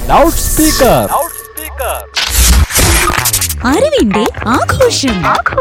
loud speaker അറിവിന്റെ ആഘോഷം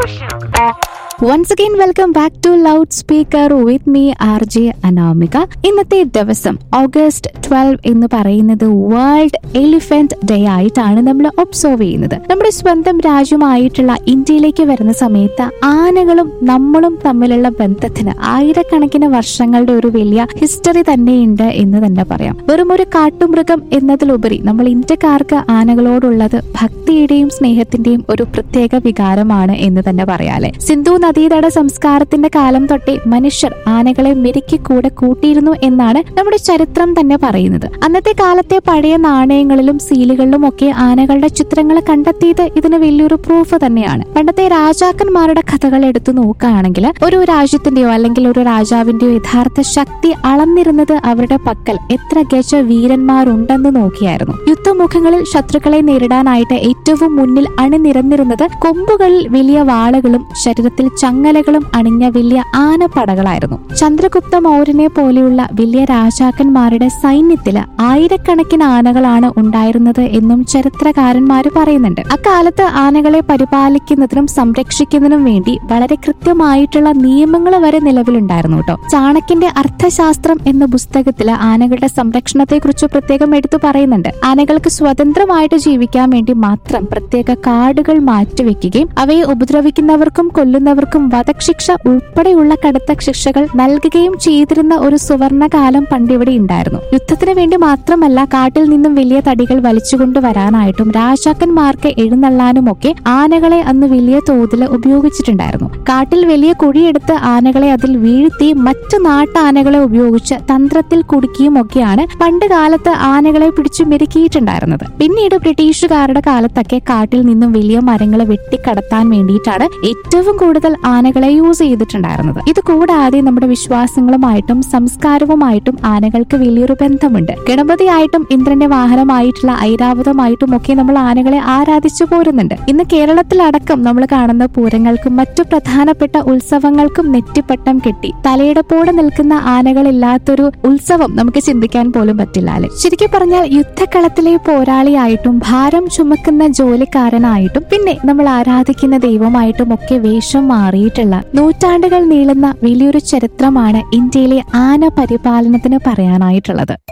once again welcome back to loud speaker with me R J Anamika ഇന്നത്തെ ദിവസം August twelve എന്ന് പറയുന്നത് വേൾഡ് എലിഫന്റ് ഡേ ആയിട്ടാണ് നമ്മൾ ഒബ്സർവ് ചെയ്യുന്നത് നമ്മുടെ സ്വന്തം രാജ്യമായിട്ടുള്ള ഇന്ത്യയിലേക്ക് വരുന്ന സമയത്ത് ആനകളും നമ്മളും തമ്മിലുള്ള ബന്ധത്തിന് ആയിരക്കണക്കിന് വർഷങ്ങളുടെ ഒരു വലിയ ഹിസ്റ്ററി തന്നെയുണ്ട് എന്ന് തന്നെ പറയാം വെറും ഒരു കാട്ടുമൃഗം എന്നതിലുപരി നമ്മൾ ഇന്ത്യക്കാർക്ക് ആനകളോടുള്ളത് ഭക്തിയുടെയും സ്നേഹത്തിന്റെയും ഒരു പ്രത്യേക വികാരമാണ് എന്ന് തന്നെ പറയാല്ലേ സിന്ധു നദീതട സംസ്കാരത്തിന്റെ കാലം തൊട്ടേ മനുഷ്യർ ആനകളെ മെരുക്കി കൂടെ കൂട്ടിയിരുന്നു എന്നാണ് നമ്മുടെ ചരിത്രം തന്നെ പറയുന്നത് അന്നത്തെ കാലത്തെ പഴയ നാണയങ്ങളിലും സീലുകളിലും ഒക്കെ ആനകളുടെ ചിത്രങ്ങൾ കണ്ടെത്തിയത് ഇതിന് വലിയൊരു പ്രൂഫ് തന്നെയാണ് പണ്ടത്തെ രാജാക്കന്മാരുടെ കഥകൾ എടുത്തു നോക്കുകയാണെങ്കിൽ ഒരു രാജ്യത്തിന്റെയോ അല്ലെങ്കിൽ ഒരു രാജാവിന്റെയോ യഥാർത്ഥ ശക്തി അളന്നിരുന്നത് അവരുടെ പക്കൽ എത്ര ഗജ വീരന്മാരുണ്ടെന്ന് നോക്കിയായിരുന്നു യുദ്ധമുഖങ്ങളിൽ ശത്രുക്കളെ നേരിടാനായിട്ട് ഏറ്റവും മുന്നിൽ അണിനിരന്നിരുന്നത് കൊമ്പുകളിൽ വലിയ വാളുകളും ശരീരത്തിൽ ചങ്ങലകളും അണിഞ്ഞ വലിയ ആനപ്പടകളായിരുന്നു ചന്ദ്രഗുപ്ത മൗര്യനെ പോലെയുള്ള വലിയ രാജാക്കന്മാരുടെ സൈന്യത്തില് ആയിരക്കണക്കിന് ആനകളാണ് ഉണ്ടായിരുന്നത് എന്നും ചരിത്രകാരന്മാര് പറയുന്നുണ്ട് അക്കാലത്ത് ആനകളെ പരിപാലിക്കുന്നതിനും സംരക്ഷിക്കുന്നതിനും വേണ്ടി വളരെ കൃത്യമായിട്ടുള്ള നിയമങ്ങൾ വരെ നിലവിലുണ്ടായിരുന്നു കേട്ടോ ചാണക്യന്റെ അർത്ഥശാസ്ത്രം എന്ന പുസ്തകത്തില് ആനകളുടെ സംരക്ഷണത്തെ കുറിച്ച് പ്രത്യേകം എടുത്തു പറയുന്നുണ്ട് ആനകൾക്ക് സ്വതന്ത്രമായിട്ട് ജീവിക്കാൻ വേണ്ടി മാത്രം പ്രത്യേക കാടുകൾ മാറ്റിവെക്കുകയും അവയെ ഉപദ്രവിക്കുന്നവർക്കും കൊല്ലുന്നവർക്കും വധശിക്ഷ ഉൾപ്പെടെയുള്ള കടുത്ത ശിക്ഷകൾ നൽകുകയും ചെയ്തിരുന്ന ഒരു സുവർണകാലം പണ്ടിവിടെ ഉണ്ടായിരുന്നു യുദ്ധത്തിന് വേണ്ടി മാത്രമല്ല കാട്ടിൽ നിന്നും വലിയ തടികൾ വലിച്ചുകൊണ്ട് വരാനായിട്ടും രാജാക്കന്മാർക്ക് എഴുന്നള്ളാനുമൊക്കെ ആനകളെ അന്ന് വലിയ തോതിൽ ഉപയോഗിച്ചിട്ടുണ്ടായിരുന്നു കാട്ടിൽ വലിയ കുഴിയെടുത്ത് ആനകളെ അതിൽ വീഴ്ത്തി മറ്റു നാട്ടാനകളെ ഉപയോഗിച്ച് തന്ത്രത്തിൽ കുടുക്കിയും ഒക്കെയാണ് പണ്ട് കാലത്ത് ആനകളെ പിടിച്ചു മെരുക്കിയിട്ടുണ്ടായിരുന്നത് പിന്നീട് ബ്രിട്ടീഷുകാരുടെ കാലത്തൊക്കെ കാട്ടിൽ നിന്നും വലിയ മരങ്ങൾ വെട്ടിക്കടത്താൻ വേണ്ടിയിട്ടാണ് ഏറ്റവും കൂടുതൽ ആനകളെ യൂസ് ചെയ്തിട്ടുണ്ടായിരുന്നത് ഇത് കൂടാതെ നമ്മുടെ വിശ്വാസങ്ങളുമായിട്ടും സംസ്കാരവുമായിട്ടും ആനകൾക്ക് വലിയൊരു ബന്ധമുണ്ട് ഗണപതിയായിട്ടും ഇന്ദ്രന്റെ വാഹനമായിട്ടുള്ള ഐരാവതമായിട്ടും ഒക്കെ നമ്മൾ ആനകളെ ആരാധിച്ചു പോരുന്നുണ്ട് ഇന്ന് കേരളത്തിലടക്കം നമ്മൾ കാണുന്ന പൂരങ്ങൾക്കും മറ്റു പ്രധാനപ്പെട്ട ഉത്സവങ്ങൾക്കും നെറ്റിപ്പട്ടം കെട്ടി തലയെടുപ്പോടെ നിൽക്കുന്ന ആനകളില്ലാത്തൊരു ഉത്സവം നമുക്ക് ചിന്തിക്കാൻ പോലും പറ്റില്ല അല്ലെ ശരിക്കും പറഞ്ഞാൽ യുദ്ധക്കളത്തിലെ പോരാളിയായിട്ടും ഭാരം ചുമക്കുന്ന ജോലിക്കാരനായിട്ടും പിന്നെ നമ്മൾ ആരാധിക്കുന്ന ദൈവമായിട്ടും ഒക്കെ വേഷം മാറിയിട്ടുള്ള നൂറ്റാണ്ടുകൾ നീളുന്ന വലിയൊരു ചരിത്രമാണ് ഇന്ത്യയിലെ ആന പരിപാലനത്തിന് പറയാനായിട്ടുള്ളത്